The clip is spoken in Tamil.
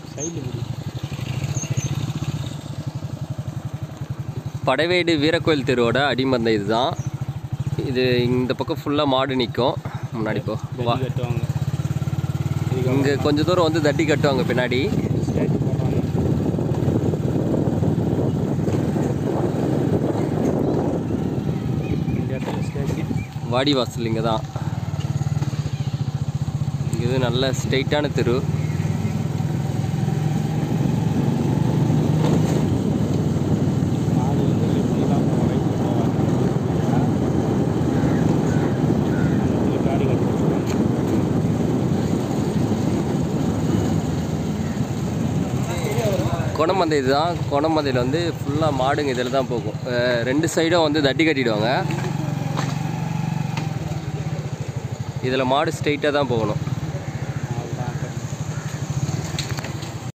சைடில் முடி படைவேடு வீரக்கோயில் தெருவோட அடிமந்தை இதுதான் இது இந்த பக்கம் ஃபுல்லாக மாடு நிற்கும் முன்னாடி போ வா தட்டி கட்டுவாங்க இதுக்கு இங்கே கொஞ்சம் தூரம் வந்து தட்டி கட்டுவாங்க பின்னாடி ஸ்டேஜ் போடுறாங்க இந்த இடத்துல ஸ்டேஜ் வாடி வாசல் இங்கே தான் இது நல்ல ஸ்ட்ரெயிட்டான தெரு மாடு வந்து எப்படி தான் ரைட்டில் போவாங்க அந்த இடத்துல காடி கட்டி வச்சுருக்காங்க குணமந்தை இதுதான் குணமந்தையில் வந்து ஃபுல்லாக மாடுங்க இதில் தான் போகும் அஹ் ரெண்டு சைடும் வந்து தட்டி கட்டிடுவாங்க இதில் மாடு ஸ்ட்ரெயிட்டாக தான் போகணும்